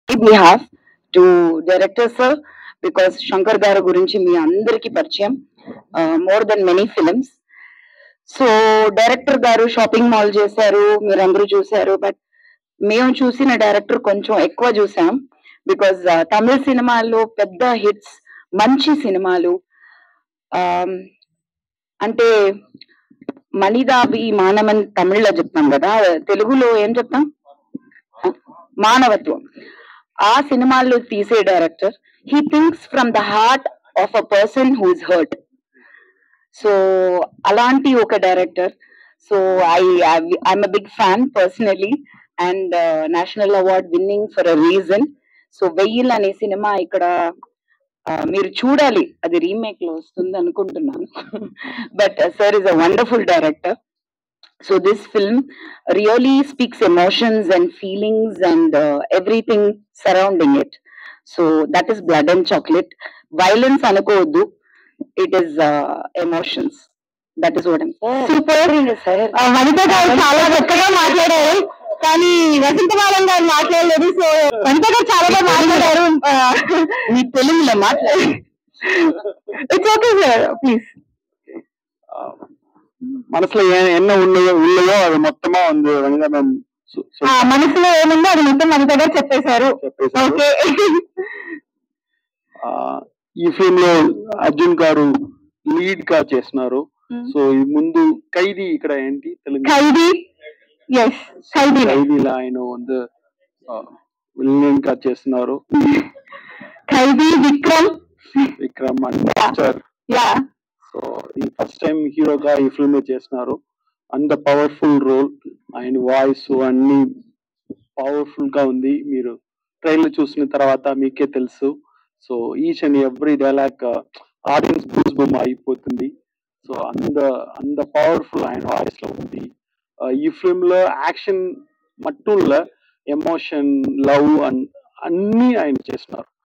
Behalf to director sir because Shankar గారి గురించి మీ అందరికీ పరిచయం more than many films so director గారు షాపింగ్ మాల్ చేశారు మీరందరూ చూశారు బట్ మేము చూసిన డైరెక్టర్ కొంచెం ఎక్కువ చూసాం బికాజ్ తమిళ సినిమాల్లో పెద్ద హిట్స్ మంచి సినిమాలు um, అంటే మనిదావి మానవన్ తమిళ్లో చెప్తాం కదా తెలుగులో ఏం చెప్తాం మానవత్వం ఆ సినిమాల్లో తీసే director he thinks from the heart of a person who is hurt so అలాంటి ఒక director so I I'm a big fan personally and national award winning for a reason so Veyil అనే సినిమా ఇక్కడ ఆ, మీరు చూడాలి అది రీమేక్ లో వస్తుంది అనుకుంటున్నాను but sir is a wonderful director so this film really speaks emotions and feelings and everything surrounding it so that is blood and chocolate violence అనుకోవద్దు it is emotions that is what super Vanitha గారు చాలా చక్కగా మాట్లాడారు కానీ వసంతమాలం గారు మాట్లాడలేదు so వనిత గారు చాలా బాగా మాట్లాడారు మీ తెలుగులో మాట్లాడి ఇట్స్ ఓకే సార్ ప్లీజ్ ఆ, మనసులో ఏ- ఎన్న ఉన్నాయో ఉన్నాయో అది మొత్తమా ఉంది వనిత మ్యామ్ సు- సు- మనసులో ఏముందో అది మొత్తం వనిత గారు చెప్పేశారు చెప్పేశారు. ఓకే ఆ, ఈ ఫిల్మ్ లో అర్జున్ గారు లీడ్ గా చేస్తున్నారు సో ఈ ముందు ఖైదీ ఇక్కడ ఏంటి తెలుగు ఖైదీ ఎస్ ఖైదీ ఖైదీలో ఆయన ಒಂದು విలన్ గా చేస్తున్నారు Kaithi Vikram Vikram and Master yeah so ఈ ఫస్ట్ టైం హీరోగా ఈ ఫిల్మ్ చేస్తున్నారు అంత పవర్ఫుల్ రోల్ ఆయన వాయిస్ అన్ని పవర్ఫుల్ గా ఉంది మీరు ట్రైలర్ చూసిన తర్వాత మీకే తెలుసు so each and every dialogue audience goose bumps అయిపోతుంది సో అంత అంత పవర్ఫుల్ ఆయన వాయిస్ లో ఉంది ఆ, ఈ ఫిల్మ్ లో యాక్షన్ మట్టుల్లో ఎమోషన్ లవ్ అండ్ అన్ని ఆయన చేస్తున్నారు